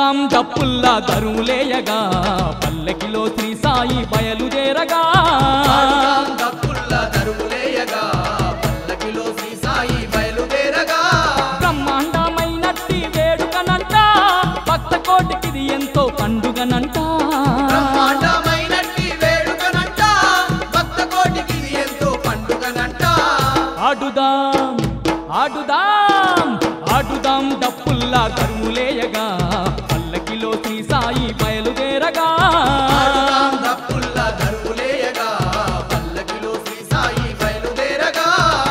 ఆడుదాం డప్పుల్లా దరువులేయగా పల్లకిలో శ్రీ సాయి బయలుదేరగా ఆడుదాం డప్పుల్ల దరువులేయగా పల్లకిలో శ్రీ సాయి బయలుదేరగా బ్రహ్మాండమైనట్టి వేడుకనంట భక్త కోటికిది ఎంతో పండుగనంట బ్రహ్మాండమైనట్టి వేడుకనంట భక్త కోటికి ఇది ఎంతో పండుగనంట ఆడుదాం ఆడుదాం ఆడుదాం డప్పుల్లా దరువులేయగా పల్లకిలో శ్రీ సాయి బయలుదేరగా ఆడుదాం డప్పుల్ల దరువులేయగా పల్లకిలో శ్రీ సాయి బయలుదేరగా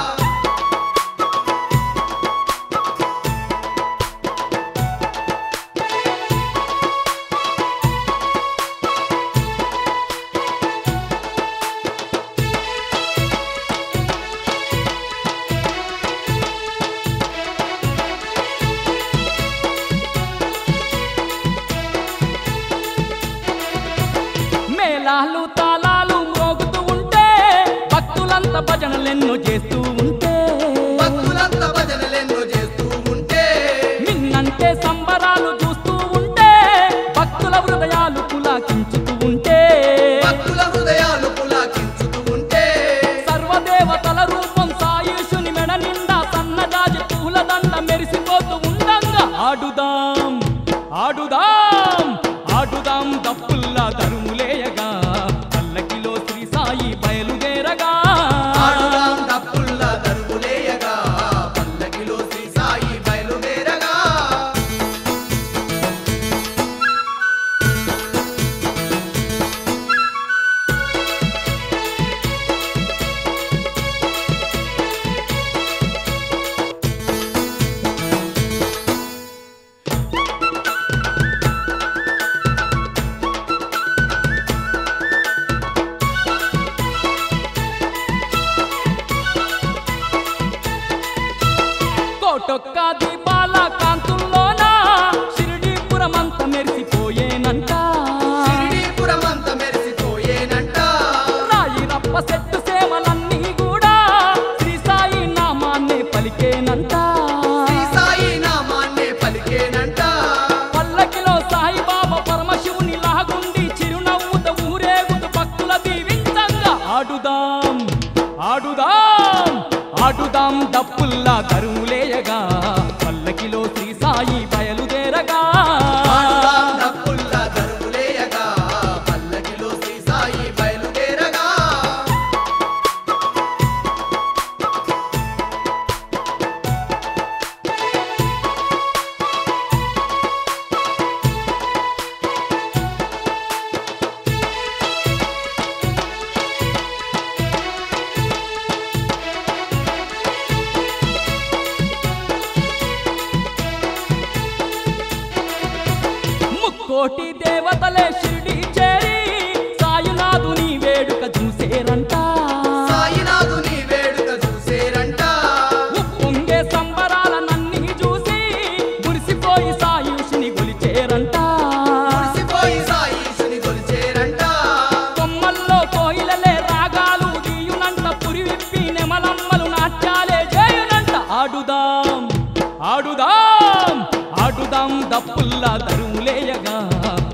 మేళాలు తాళాలు మోగుతూ ఉంటే భక్తులంతా భజనలెన్నో చేస్తూ ఉంటే భక్తులంతా భజనలెన్నో చేస్తూ ఉంటే నిన్నంటే సంబరాలు చూస్తూ ఉంటే భక్తుల హృదయాలు పులాకించుతూ ఉంటే భక్తుల హృదయాలు పులాకించుతూ ఉంటే సర్వదేవతల రూపం సాయుషుని మెడ నిండా సన్నజాజి పూల దండ మెరిసిపోతూ ఉండంగా ఆడుదాం ఆడుదాం ఆడుదాం దప్పుల్లా దరుములేయగా పల్లకిలో శ్రీ సాయి బయలుదేరగా ఆడుదాం డప్పుల్ల దరువులేయగా పల్లకిలో శ్రీ సాయి బయలుదేరగా కోటొక్క దీపాల కాంతుల్లోన షిరిడీపురమంత మెరిసిపోయేనంట షిరిడీపురమంత మెరిసిపోయేనంట రాయి రప్ప సెట్టు సేవలన్నీ కూడా శ్రీ సాయి నామాన్నే పలికేనంట శ్రీ సాయి నామాన్నే పలికేనంట పల్లకిలో సాయిబాబా పరమశివుని లాగుండి చిరునవ్వుత ఊరేగుతూ భక్తుల దీవించంగా ఆడుదాం ఆడుదాం ఆడుదాం డప్పుల్లా దరువులేయగా పల్లకిలో శ్రీ సాయి బయలుదేరగా ఆడుదాం డప్పుల్ల దరువులేయగా పల్లకిలో శ్రీ సాయి బయలుదేరగా ముక్కోటి దేవతలే షిరిడి చేరి సాయునాథుని వేడుక చూసేరంట సాయినాథుని వేడుక చూసేరంట ఉప్పొంగే సంబరాల నన్ని చూసి మురిసిపోయి సాయుషిని గొలిచేరంట మురిసిపోయి సాయిషుని కొలిచేరంట కొమ్మల్లో కోయిలలే రాగాలు దీయునంట పురి విప్పి నెమలమ్మలు నాట్యాలే చేయునంట ఆడుదాం ఆడుదాం ఆడుదాం దప్పుల్లా దరువులేయగా